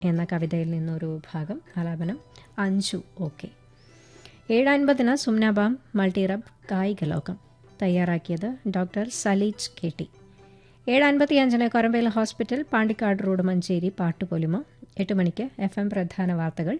എന്ന കവിതയിൽ നിന്നൊരു ഭാഗം ആലാപനം അഞ്ചു ഓക്കെ ഏഴ് അൻപതിന് സുംനാബാം മൾട്ടിറബ് കായിക ലോകം തയ്യാറാക്കിയത് ഡോക്ടർ സലീജ് കെ ടി ഏഴ് അൻപത്തി അഞ്ചിന് കൊരമ്പേൽ ഹോസ്പിറ്റൽ പാണ്ടിക്കാട് റോഡ് മഞ്ചേരി പാട്ടുപൊലിമ എട്ട് മണിക്ക് എഫ് എം പ്രധാന വാർത്തകൾ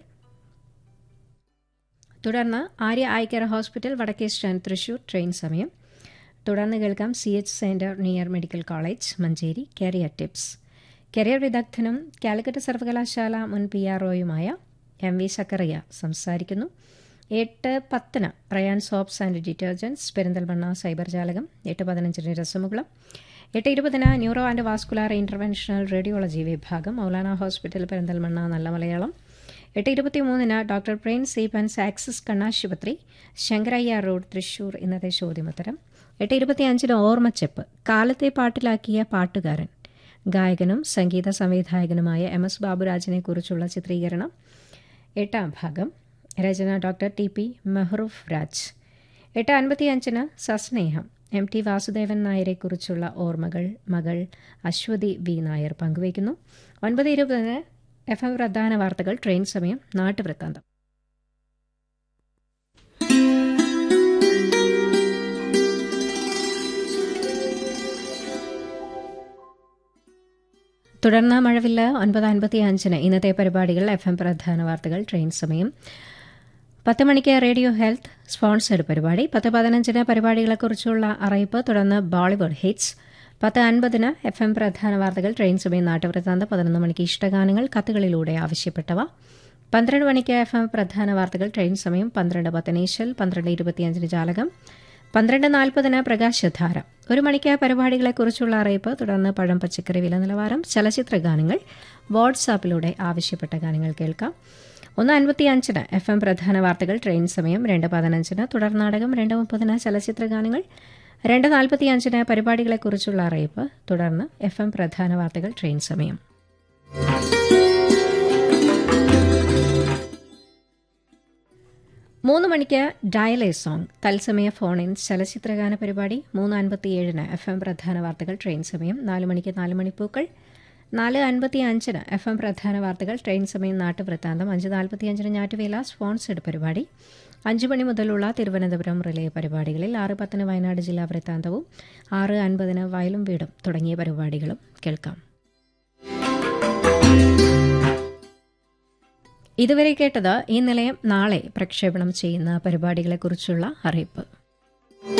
തുടർന്ന് ആര്യ ഐക്കർ ഹോസ്പിറ്റൽ വടക്കേ സ്റ്റാൻഡ് തൃശൂർ ട്രെയിൻ സമയം തുടർന്ന് കേൾക്കാം C H centre near medical college Manjeri career tips career വിദഗ്ധനും കാലിക്കറ്റ് സർവകലാശാല മുൻ പി ആർ ഒയുമായ എം വി സക്കറിയ സംസാരിക്കുന്നു എട്ട് പത്തിന് Rayan soaps and detergents Perinthalmanna cyber ജാലകം എട്ട് പതിനഞ്ചിന് രസമുകുളം എട്ട് ഇരുപതിന് neuro and vascular interventional radiology വിഭാഗം മൗലാന ഹോസ്പിറ്റൽ പെരിന്തൽമണ്ണ നല്ല മലയാളം എട്ട് ഇരുപത്തി മൂന്നിന് ഡോക്ടർ പ്രിൻസ് സീപൻസ് ആക്സിസ് കണ്ണാശുപത്രി ശങ്കരയ്യ റോഡ് തൃശൂർ ഇന്നത്തെ ചോദ്യോത്തരം എട്ട് ഇരുപത്തി അഞ്ചിന് ഓർമ്മച്ചെപ്പ് കാലത്തെ പാട്ടിലാക്കിയ പാട്ടുകാരൻ ഗായകനും സംഗീത സംവിധായകനുമായ എം എസ് ബാബുരാജിനെ കുറിച്ചുള്ള ചിത്രീകരണം എട്ടാം ഭാഗം രചന doctor T P Mehroof Raj എട്ട് അൻപത്തി അഞ്ചിന് സസ്നേഹം എം ടി വാസുദേവൻ നായരെക്കുറിച്ചുള്ള ഓർമ്മകൾ മകൾ അശ്വതി വി നായർ പങ്കുവയ്ക്കുന്നു ഒൻപത് ഇരുപതിന് എഫ് എം പ്രധാന വാർത്തകൾ ട്രെയിൻ സമയം നാട്ടുവൃത്താന്തം തുടർന്ന് മഴവില്ല ഒൻപത് അൻപത്തി അഞ്ചിന് ഇന്നത്തെ പരിപാടികൾ എഫ് എം പ്രധാന വാർത്തകൾ ട്രെയിൻ സമയം പത്ത് മണിക്ക് റേഡിയോ ഹെൽത്ത് സ്പോൺസേഡ് പരിപാടി പത്ത് പതിനഞ്ചിന് പരിപാടികളെക്കുറിച്ചുള്ള അറിയിപ്പ് തുടർന്ന് ബോളിവുഡ് ഹിറ്റ്സ് പത്ത് അൻപതിന് എഫ് എം പ്രധാന വാർത്തകൾ ട്രെയിൻ സമയം നാട്ടുവൃത്താന്തം പതിനൊന്ന് മണിക്ക് ഇഷ്ടഗാനങ്ങൾ കത്തുകളിലൂടെ ആവശ്യപ്പെട്ടവ പന്ത്രണ്ട് മണിക്ക് എഫ് എം പ്രധാന വാർത്തകൾ ട്രെയിൻ സമയം പന്ത്രണ്ട് പത്തിന് ഈശൽ പന്ത്രണ്ട് ഇരുപത്തിയഞ്ചിന് ജാലകം പന്ത്രണ്ട് നാൽപ്പതിന് പ്രകാശധാര ഒരു മണിക്ക് പരിപാടികളെക്കുറിച്ചുള്ള അറിയിപ്പ് തുടർന്ന് പഴം പച്ചക്കറി വില നിലവാരം ചലച്ചിത്ര ഗാനങ്ങൾ വാട്സാപ്പിലൂടെ ആവശ്യപ്പെട്ട ഗാനങ്ങൾ കേൾക്കാം ഒന്ന് അൻപത്തി അഞ്ചിന് എഫ് എം പ്രധാന വാർത്തകൾ ട്രെയിൻ സമയം രണ്ട് പതിനഞ്ചിന് തുടർ നാടകം രണ്ട് മുപ്പതിന് ചലച്ചിത്ര ഗാനങ്ങൾ രണ്ട് നാൽപ്പത്തി അഞ്ചിന് പരിപാടികളെക്കുറിച്ചുള്ള അറിയിപ്പ് തുടർന്ന് എഫ് എം പ്രധാന വാർത്തകൾ ട്രെയിൻ സമയം മൂന്ന് മണിക്ക് ഡയലേ സോങ് തത്സമയ ഫോൺ ഇൻ ചലച്ചിത്രഗാന പരിപാടി മൂന്ന് അൻപത്തിയേഴിന് എഫ് എം പ്രധാന വാർത്തകൾ ട്രെയിൻ സമയം നാല് മണിക്ക് നാല് മണിപ്പൂക്കൾ നാല് അൻപത്തി അഞ്ചിന് എഫ് എം പ്രധാന വാർത്തകൾ ട്രെയിൻ സമയം നാട്ടുവൃത്താന്തം അഞ്ച് നാൽപ്പത്തി അഞ്ചിന് ഞാറ്റുവേല സ്പോൺസേഡ് പരിപാടി അഞ്ച് മണി മുതലുള്ള തിരുവനന്തപുരം റിലേ പരിപാടികളിൽ ആറ് പത്തിന് വയനാട് ജില്ലാ വൃത്താന്തവും ആറ് അൻപതിന് വയലും വീടും തുടങ്ങിയ പരിപാടികളും കേൾക്കാം ഇതുവരെ കേട്ടത് ഈ നിലയം നാളെ പ്രക്ഷേപണം ചെയ്യുന്ന പരിപാടികളെക്കുറിച്ചുള്ള അറിയിപ്പ്